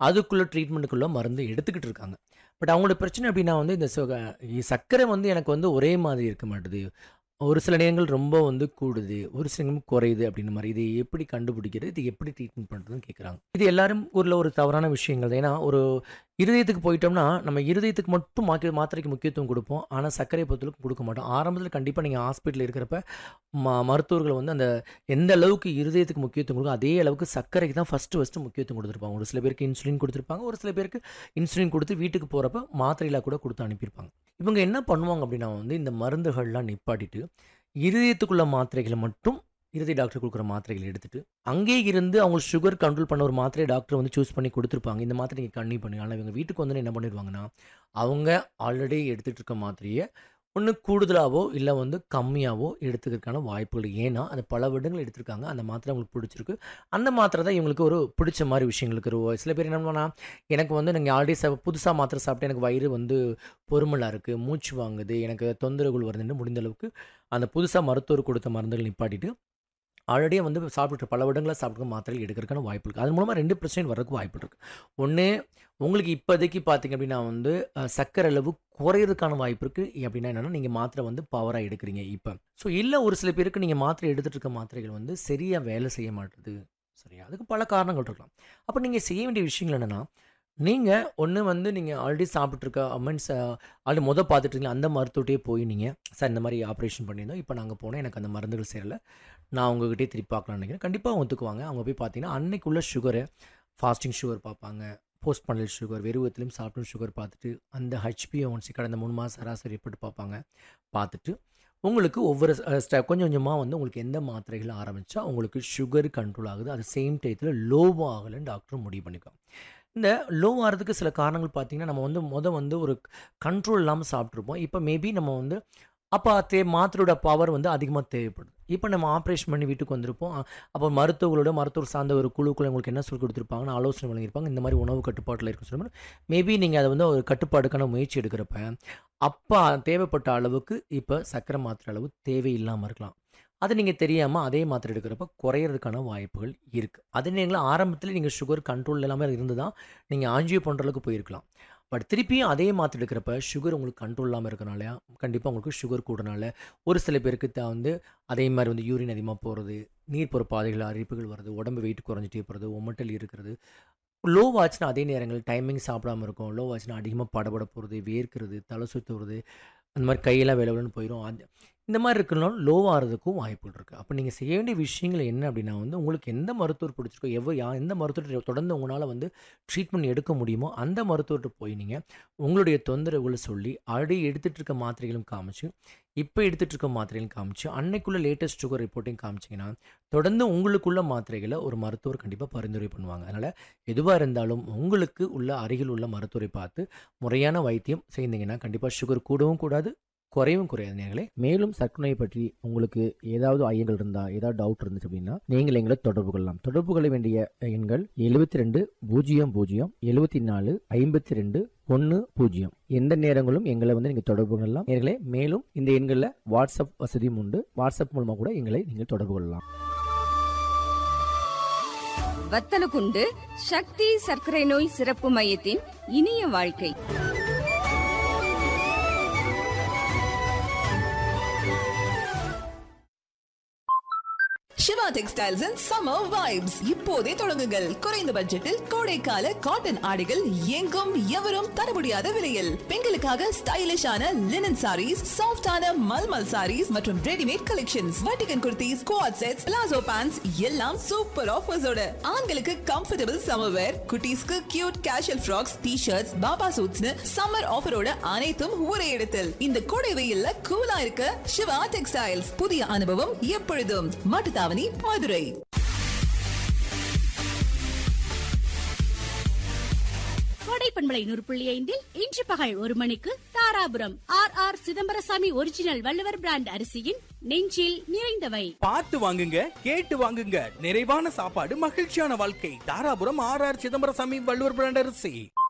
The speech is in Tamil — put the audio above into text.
அதுக்குள்ள ட்ரீட்மெண்ட்டுக்குள்ள மருந்து எடுத்துக்கிட்டு இருக்காங்க பட் அவங்களோட பிரச்சனை எப்படின்னா வந்து இந்த சுக- சர்க்கரை வந்து எனக்கு வந்து ஒரே மாதிரி இருக்க மாட்டுது ஒரு சில நேரங்கள் ரொம்ப வந்து கூடுது ஒரு சில நேரம் குறையுது அப்படின்ற மாதிரி இது எப்படி கண்டுபிடிக்கிறது இது எப்படி ட்ரீட்மெண்ட் பண்ணுறதுன்னு கேட்குறாங்க இது எல்லாரும் ஊரில் ஒரு தவறான விஷயங்கள் தான் ஏன்னா ஒரு இருதயத்துக்கு போயிட்டோம்னா நம்ம இருதயத்துக்கு மட்டும் மாக்கி மாத்திரைக்கு முக்கியத்துவம் கொடுப்போம் ஆனால் சர்க்கரை பொறுத்தளவுக்கு கொடுக்க மாட்டோம் ஆரம்பத்தில் கண்டிப்பாக நீங்கள் ஹாஸ்பிட்டலில் இருக்கிறப்ப ம மருத்துவர்கள் வந்து அந்த எந்த அளவுக்கு இருதயத்துக்கு முக்கியத்துவம் கொடுக்கும் அதே அளவுக்கு சர்க்கரைக்கு தான் ஃபஸ்ட்டு ஃபஸ்ட்டு முக்கியத்துவம் கொடுத்துருப்பாங்க ஒரு சில பேருக்கு இன்சுலின் கொடுத்துருப்பாங்க ஒரு சில பேருக்கு இன்சுலின் கொடுத்து வீட்டுக்கு போகிறப்ப மாத்திரையில் கூட கொடுத்து அனுப்பியிருப்பாங்க இவங்க என்ன பண்ணுவாங்க அப்படின்னா வந்து இந்த மருந்துகள்லாம் நிப்பாட்டிட்டு இருதயத்துக்குள்ள மாத்திரைகளை மட்டும் இருதய டாக்டர் கொடுக்குற மாத்திரைகளை எடுத்துட்டு அங்கே இருந்து அவங்க சுகர் கண்ட்ரோல் பண்ண ஒரு மாத்திரை டாக்டர் வந்து சூஸ் பண்ணி கொடுத்துருப்பாங்க இந்த மாத்திரை நீங்கள் கண்ணி பண்ணி ஆனால் இவங்க வீட்டுக்கு வந்து என்ன பண்ணிடுவாங்கன்னா அவங்க ஆல்ரெடி எடுத்துகிட்டு இருக்க மாத்திரையை ஒன்று கூடுதலாவோ இல்லை வந்து கம்மியாவோ எடுத்துக்கிறதுக்கான வாய்ப்புகள் ஏன்னா அது பல வருடங்கள் எடுத்திருக்காங்க அந்த மாத்திரை அவங்களுக்கு பிடிச்சிருக்கு அந்த மாத்திரை தான் இவங்களுக்கு ஒரு பிடிச்ச மாதிரி விஷயங்களுக்கு ஒரு சில பேர் என்ன பண்ணுவாங்கன்னா எனக்கு வந்து நீங்கள் ஆல்ரெடி சா புதுசாக மாத்திரை சாப்பிட்டு எனக்கு வயிறு வந்து பொறுமலாக இருக்குது மூச்சு வாங்குது எனக்கு தொந்தரவுகள் வருதுன்னு முடிந்த அளவுக்கு அந்த புதுசாக மருத்துவர் கொடுத்த மருந்துகள் நிப்பாட்டிட்டு ஆல்ரெடியே வந்து சாப்பிட்டு பல வருடங்களாக சாப்பிட்டு மாத்திரைகள் எடுக்கிறதுக்கான வாய்ப்பு இருக்குது அது மூலமாக ரெண்டு பிரச்சனை வர்றதுக்கு வாய்ப்பு இருக்குது ஒன்று உங்களுக்கு இப்போதைக்கு பார்த்தீங்க அப்படின்னா வந்து அஹ், சர்க்கரை அளவு குறையிறதுக்கான வாய்ப்பு இருக்குது அப்படின்னா என்னென்னா நீங்கள் மாத்திரை வந்து பவராக எடுக்கிறீங்க இப்போ ஸோ இல்லை ஒரு சில பேருக்கு நீங்கள் மாத்திரை எடுத்துகிட்டு இருக்க மாத்திரைகள் வந்து சரியாக வேலை செய்ய மாட்டுது சரியா அதுக்கு பல காரணங்கள் இருக்கலாம் அப்போ நீங்கள் செய்ய வேண்டிய விஷயங்கள் என்னென்னா நீங்கள் ஒன்று வந்து நீங்கள் ஆல்ரெடி சாப்பிட்ருக்க மீன்ஸ் ஆல்ரெடி மொதல் பார்த்துட்டு அந்த மருத்துவத்தையே போய் நீங்கள் சார் இந்த மாதிரி ஆப்ரேஷன் பண்ணியிருந்தோம் இப்போ நாங்கள் போனோம் எனக்கு அந்த மருந்துகள் சேரல நான் உங்ககிட்டயே திருப்பி பார்க்கலாம்னு நினைக்கிறேன் கண்டிப்பாக ஒத்துக்குவாங்க அவங்க போய் பார்த்தீங்கன்னா அன்னைக்குள்ள சுகரு ஃபாஸ்டிங் சுகர் பார்ப்பாங்க போஸ்ட் பண்ணல் சுகர் வெறுவத்திலையும் சாப்பிட்டும் சுகர் பார்த்துட்டு அந்த ஹெச்பிஓன்சி கடந்த மூணு மாதம் சராசரி எப்படி பார்ப்பாங்க பார்த்துட்டு உங்களுக்கு ஒவ்வொரு ஸ்டெப் கொஞ்சம் கொஞ்சமாக வந்து உங்களுக்கு எந்த மாத்திரைகள் ஆரம்பித்தா உங்களுக்கு சுகர் கண்ட்ரோல் ஆகுது அது சேம் டயத்தில் லோவாக ஆகலைன்னு டாக்டர் முடிவு பண்ணிக்கும் இந்த லோ ஆகிறதுக்கு சில காரணங்கள் பார்த்தீங்கன்னா நம்ம வந்து முத வந்து ஒரு கண்ட்ரோல் இல்லாமல் சாப்பிட்ருப்போம் இப்போ மேபி நம்ம வந்து அப்போ தே மாத்திரையோட பவர் வந்து அதிகமாக தேவைப்படுது இப்போ நம்ம ஆப்ரேஷன் பண்ணி வீட்டுக்கு வந்திருப்போம் அ- அப்போ மருத்துவர்களோட மருத்துவர் சார்ந்த ஒரு குழுக்குள்ள உங்களுக்கு என்ன சொல்லி கொடுத்துருப்பாங்கன்னு ஆலோசனை வழங்கியிருப்பாங்க இந்த மாதிரி உணவு கட்டுப்பாட்டில் இருக்கும் சொல்லும்போது மேபி நீங்கள் அதை வந்து ஒரு கட்டுப்பாடுக்கான முயற்சி எடுக்கிறப்ப அப்போ தேவைப்பட்ட அளவுக்கு இப்போ சர்க்கரை மாத்திரை அளவு தேவையில்லாமல் இருக்கலாம் அது நீங்கள் தெரியாமல் அதே மாத்திரை எடுக்கிறப்ப குறையிறதுக்கான வாய்ப்புகள் இருக்குது அதே நேரத்தில் ஆரம்பத்தில் நீங்கள் சுகர் கண்ட்ரோல் இல்லாமல் இருந்து தான் நீங்கள் ஆஞ்சியோ பண்ணுற அளவுக்கு போயிருக்கலாம் பட் திருப்பியும் அதே மாத்திரை எடுக்கிறப்ப சுகர் உங்களுக்கு கண்ட்ரோல் இல்லாமல் இருக்கனால கண்டிப்பாக உங்களுக்கு சுகர் கூடனால ஒரு சில பேருக்கு தான் வந்து அதே மாதிரி வந்து யூரின் அதிகமாக போகிறது நீர் போகிற பாதைகள் அரிப்புகள் வருது உடம்பு வெயிட் குறைஞ்சிட்டே போகிறது உமட்டல் இருக்கிறது லோ வாட்ச்னா அதே நேரங்கள் டைமிங் சாப்பிடாம இருக்கும் லோ வாட்ச்னா அதிகமாக படபட போகிறது வேர்க்கிறது தலை சுற்றுறது அந்த மாதிரி கையெல்லாம் வேலை வேலைன்னு போயிடும் அது இந்த மாதிரி இருக்கனாலும் லோ ஆகிறதுக்கும் வாய்ப்புகள் இருக்குது அப்போ நீங்கள் செய்ய வேண்டிய விஷயங்கள் என்ன அப்படின்னா வந்து உங்களுக்கு எந்த மருத்துவர் பிடிச்சிருக்கோ எவ்வளோ யா எந்த மருத்துவர் தொடர்ந்து உங்களால் வந்து ட்ரீட்மெண்ட் எடுக்க முடியுமோ அந்த மருத்துவர்கிட்ட போய் நீங்கள் உங்களுடைய தொந்தரவுகளை சொல்லி ஆல்ரெடி எடுத்துகிட்டு இருக்க மாத்திரைகளும் காமிச்சு இப்போ எடுத்துகிட்டு இருக்க மாத்திரைகளும் காமிச்சு அன்னைக்குள்ள லேட்டஸ்ட் சுகர் ரிப்போர்ட்டையும் காமிச்சிங்கன்னா தொடர்ந்து உங்களுக்குள்ள மாத்திரைகளை ஒரு மருத்துவர் கண்டிப்பாக பரிந்துரை பண்ணுவாங்க அதனால் எதுவாக இருந்தாலும் உங்களுக்கு உள்ள அருகில் உள்ள மருத்துவரை பார்த்து முறையான வைத்தியம் செய்தீங்கன்னா கண்டிப்பாக சுகர் கூடவும் கூடாது குறையவும் குறையாது நேர்களே மேலும் சர்க்கரை பற்றி உங்களுக்கு ஏதாவது ஐயங்கள் இருந்தால் ஏதாவது டவுட் இருந்துச்சு அப்படின்னா நீங்கள் எங்களை தொடர்பு கொள்ளலாம் தொடர்பு கொள்ள வேண்டிய எண்கள் எழுபத்தி ரெண்டு பூஜ்ஜியம் பூஜ்ஜியம் எழுபத்தி நாலு ஐம்பத்தி ரெண்டு ஒன்று பூஜ்ஜியம் எந்த நேரங்களும் எங்களை வந்து நீங்கள் தொடர்பு கொள்ளலாம் நேர்களே மேலும் இந்த எண்களில் வாட்ஸ்அப் வசதியும் உண்டு வாட்ஸ்அப் மூலமாக கூட எங்களை நீங்கள் தொடர்பு கொள்ளலாம் வத்தலகுண்டு சக்தி சர்க்கரை நோய் சிறப்பு மையத்தின் இனிய வாழ்க்கை Siva textiles and summer vibes இப்போதே தொடங்குங்கள் குறைந்த பட்ஜெட்டில் கோடைக்கால காட்டன் ஆடைகள் எங்கும் எவரும் தர முடியாத விலையில் பெண்களுக்காக ஸ்டைலிஷான லினன் சாரீஸ் சாஃப்டான மல்மல் சாரீஸ் மற்றும் ரெடிமேட் கலெக்ஷன்ஸ் வட்டிகன் குர்த்திஸ் குவாட் செட்ஸ் பிளாசோ பேண்ட்ஸ் எல்லாம் சூப்பர் ஆஃபர்ஸோட ஆண்களுக்கு கம்ஃபர்டபுள் சம்மர் வேர் குட்டீஸ்க்கு cute casual frocks T shirts baba சூட்ஸ்னு சம்மர் ஆஃபரோட அனைத்தும் ஒரே இடத்தில் இந்த கோடை வெயில்ல கூலா இருக்க சிவா டெக்ஸ்டைல்ஸ் புதிய அனுபவம் எப்பொழுதும் மாட்டுத்தாவணி மதுரை கோடை பண்பலை நூறு புள்ளி ஐந்தில் இன்று பகல் ஒரு மணிக்கு Dharapuram R R Chidambarasamy original Valluvar brand அரிசியின் நெஞ்சில் நிறைந்தவை பார்த்து வாங்குங்க கேட்டு வாங்குங்க நிறைவான சாப்பாடு மகிழ்ச்சியான வாழ்க்கை Dharapuram R R Chidambarasamy Valluvar brand அரிசி